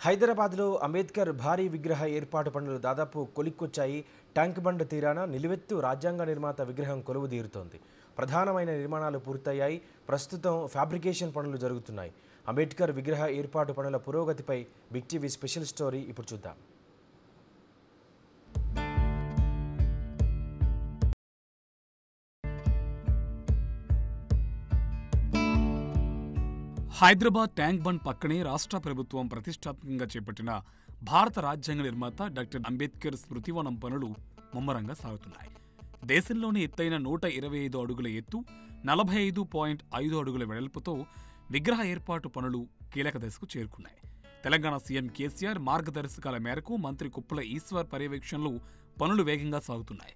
హైదరాబాద్లో అంబేద్కర్ భారీ విగ్రహ ఏర్పాటు పనులు దాదాపు కొలిక్కొచ్చాయి ట్యాంక్ బండ్ తీరాన నిలువెత్తు రాజ్యాంగ నిర్మాత విగ్రహం కొలువు తీరుతోంది ప్రధానమైన నిర్మాణాలు పూర్తయ్యాయి ప్రస్తుతం ఫ్యాబ్రికేషన్ పనులు జరుగుతున్నాయి అంబేద్కర్ విగ్రహ ఏర్పాటు పనుల పురోగతిపై బిగ్ టీవీ స్పెషల్ స్టోరీ ఇప్పుడు చూద్దాం హైదరాబాద్ ట్యాంక్ బండ్ పక్కనే రాష్ట్ర ప్రభుత్వం ప్రతిష్టాత్మకంగా చేపట్టిన భారత రాజ్యాంగ నిర్మాత డాక్టర్ అంబేద్కర్ స్మృతివనం పనులు ముమ్మరంగా సాగుతున్నాయి దేశంలోని ఎత్తైన నూట ఇరవై ఐదు అడుగుల ఎత్తు నలభై ఐదు పాయింట్ ఐదు అడుగుల వెడల్పుతో విగ్రహ ఏర్పాటు పనులు కీలక దశకు చేరుకున్నాయి తెలంగాణ సీఎం కేసీఆర్ మార్గదర్శకాల మేరకు మంత్రి కుప్పల ఈశ్వర్ పర్యవేక్షణలో పనులు వేగంగా సాగుతున్నాయి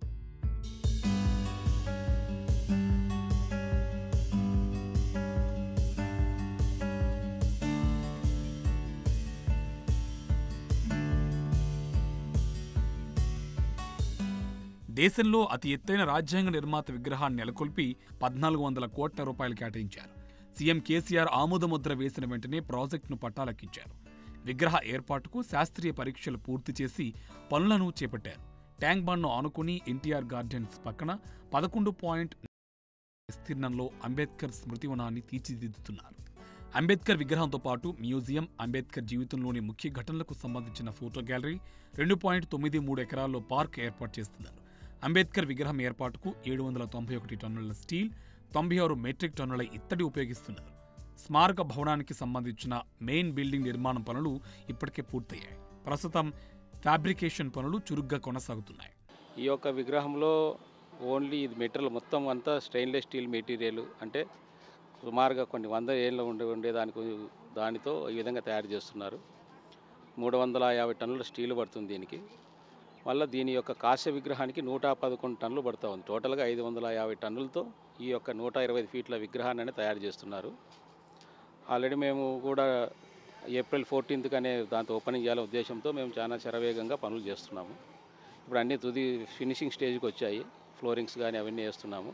దేశంలో అతి ఎత్తైన రాజ్యాంగ నిర్మాత విగ్రహాన్ని నెలకొల్పి పద్నాలుగు వందల కోట్ల రూపాయలు కేటాయించారు సీఎం కేసీఆర్ ఆమోదముద్ర వేసిన వెంటనే ప్రాజెక్టును పట్టాలెక్కించారు విగ్రహ ఏర్పాటుకు శాస్త్రీయ పరీక్షలు పూర్తి చేసి పనులను చేపట్టారు ట్యాంక్ బండ్ను ఆనుకుని ఎన్టీఆర్ గార్డెన్స్ పక్కన పదకొండు పాయింట్ విస్తీర్ణంలో అంబేద్కర్ స్మృతివనాన్ని తీర్చిదిద్దుతున్నారు అంబేద్కర్ విగ్రహంతో పాటు మ్యూజియం అంబేద్కర్ జీవితంలోని ముఖ్య ఘటనలకు సంబంధించిన ఫోటో గ్యాలరీ రెండు పాయింట్ తొమ్మిది మూడు ఎకరాల్లో పార్క్ ఏర్పాటు చేస్తున్నారు అంబేద్కర్ విగ్రహం ఏర్పాటుకు ఏడు వందల తొంభై ఒకటి టన్నుల స్టీల్ తొంభై ఆరు మెట్రిక్ టన్నుల ఇత్తడి ఉపయోగిస్తున్నారు స్మారక భవనానికి సంబంధించిన మెయిన్ బిల్డింగ్ నిర్మాణం పనులు ఇప్పటికే పూర్తయ్యాయి ప్రస్తుతం ఫ్యాబ్రికేషన్ పనులు చురుగ్గా కొనసాగుతున్నాయి ఈ యొక్క విగ్రహంలో ఓన్లీ ఇది మెటీరియల్ మొత్తం అంతా స్టెయిన్లెస్ స్టీల్ మెటీరియల్ అంటే సుమారుగా కొన్ని వంద ఏళ్ళు ఉండే ఉండేదానికి దానితో ఈ విధంగా తయారు చేస్తున్నారు మూడు వందల యాభై టన్నుల స్టీల్ పడుతుంది దీనికి మళ్ళీ దీని యొక్క కాశ్య విగ్రహానికి నూట పదకొండు టన్నులు పడుతూ ఉంది టోటల్గా ఐదు వందల యాభై టన్నులతో ఈ యొక్క నూట ఇరవై ఫీట్ల విగ్రహాన్ని తయారు చేస్తున్నారు ఆల్రెడీ మేము కూడా ఏప్రిల్ ఫోర్టీన్త్ అనే దాంతో ఓపెనింగ్ చేయాలనే ఉద్దేశంతో మేము చాలా శరవేగంగా పనులు చేస్తున్నాము ఇప్పుడు అన్నీ తుది ఫినిషింగ్ స్టేజ్కి వచ్చాయి ఫ్లోరింగ్స్ కానీ అవన్నీ వేస్తున్నాము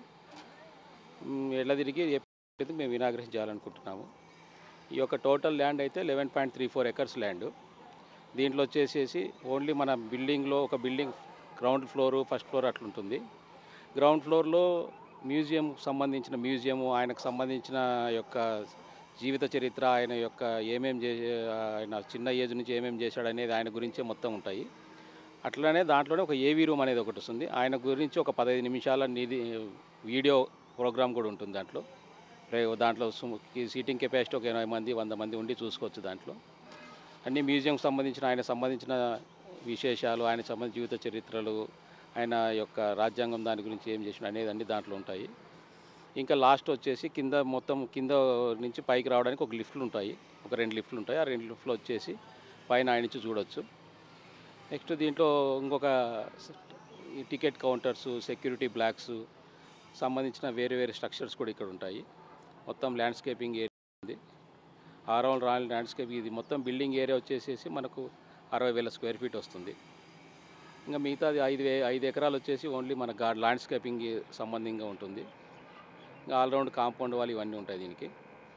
మ్, ఎళ్ళ తిరిగి ఏప్రిల్ మేము ఇనాగ్రేషన్ చేయాలనుకుంటున్నాము ఈ యొక్క టోటల్ ల్యాండ్ అయితే eleven point three four acres land దీంట్లో వచ్చేసేసి ఓన్లీ మన బిల్డింగ్లో ఒక building ground floor first floor అట్లుంటుంది గ్రౌండ్ ఫ్లోర్లో మ్యూజియం సంబంధించిన మ్యూజియము ఆయనకు సంబంధించిన యొక్క జీవిత చరిత్ర ఆయన యొక్క ఏమేం చే ఆయన చిన్న ఏజ్ నుంచి ఏమేం చేశాడు అనేది ఆయన గురించే మొత్తం ఉంటాయి అట్లనే దాంట్లోనే ఒక ఏవీ రూమ్ అనేది ఒకటి వస్తుంది ఆయన గురించి ఒక పదహైదు నిమిషాల నిధి వీడియో ప్రోగ్రామ్ కూడా ఉంటుంది దాంట్లో రే- దాంట్లో సుమ- ఈ సీటింగ్ కెపాసిటీ ఒక ఎనభై మంది వంద మంది ఉండి చూసుకోవచ్చు దాంట్లో అన్ని మ్యూజియంకి సంబంధించిన ఆయన సంబంధించిన విశేషాలు ఆయన సంబంధించిన జీవిత చరిత్రలు ఆయన యొక్క రాజ్యాంగం దాని గురించి ఏం చేసిన అనేది అన్ని దాంట్లో ఉంటాయి ఇంకా లాస్ట్ వచ్చేసి కింద మొత్తం కింద నుంచి పైకి రావడానికి ఒక లిఫ్ట్లు ఉంటాయి ఒక రెండు లిఫ్ట్లు ఉంటాయి ఆ రెండు లిఫ్ట్లు వచ్చేసి పైన ఆయన నుంచి చూడొచ్చు నెక్స్ట్ దీంట్లో ఇంకొక స- ఈ టికెట్ కౌంటర్స్ సెక్యూరిటీ బ్లాక్స్ సంబంధించిన వేరే వేరే స్ట్రక్చర్స్ కూడా ఇక్కడ ఉంటాయి మొత్తం ల్యాండ్స్కేపింగ్ ఏరియా ఉంది ఆరౌండ్ రాయల్ ల్యాండ్స్కేప్ ఇది మొత్తం బిల్డింగ్ ఏరియా వచ్చేసేసి మనకు అరవై వేల స్క్వేర్ ఫీట్ వస్తుంది ఇంకా మిగతాది ఐదు వే ఐదు ఎకరాలు వచ్చేసి ఓన్లీ మన గా ల్యాండ్స్కేపింగ్ సంబంధంగా ఉంటుంది ఇంకా ఆల్రౌండ్ కాంపౌండ్ వాళ్ళు ఇవన్నీ ఉంటాయి దీనికి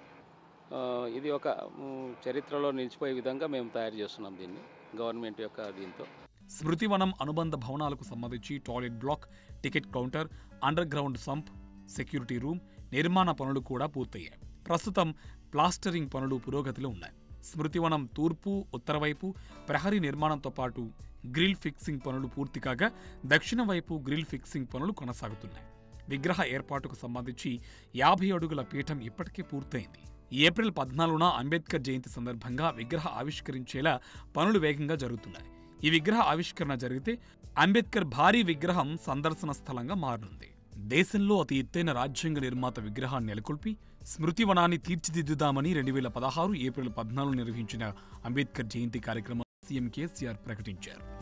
ఆ, ఇది ఒక మ్, చరిత్రలో నిలిచిపోయే విధంగా మేము తయారు చేస్తున్నాం దీన్ని గవర్నమెంట్ యొక్క దీంతో స్మృతివనం అనుబంధ భవనాలకు సంబంధించి toilet block ticket counter underground sump security room నిర్మాణ పనులు కూడా పూర్తయ్యాయి ప్రస్తుతం ప్లాస్టరింగ్ పనులు పురోగతిలో ఉన్నాయి స్మృతివనం తూర్పు ఉత్తర వైపు ప్రహరీ నిర్మాణంతో పాటు గ్రిల్ ఫిక్సింగ్ పనులు పూర్తి కాగా దక్షిణ వైపు గ్రిల్ ఫిక్సింగ్ పనులు కొనసాగుతున్నాయి విగ్రహ ఏర్పాటుకు సంబంధించి యాభై అడుగుల పీఠం ఇప్పటికే పూర్తయింది ఏప్రిల్ పద్నాలుగున అంబేద్కర్ జయంతి సందర్భంగా విగ్రహ ఆవిష్కరించేలా పనులు వేగంగా జరుగుతున్నాయి ఈ విగ్రహ ఆవిష్కరణ జరిగితే అంబేద్కర్ భారీ విగ్రహం సందర్శన స్థలంగా మారనుంది దేశంలో అతి ఎత్తైన రాజ్యాంగ నిర్మాత విగ్రహాన్ని నెలకొల్పి స్మృతివనాన్ని తీర్చిదిద్దుదామని రెండు వేల పదహారు ఏప్రిల్ పద్నాలుగు నిర్వహించిన అంబేద్కర్ జయంతి కార్యక్రమం సీఎం కేసీఆర్ ప్రకటించారు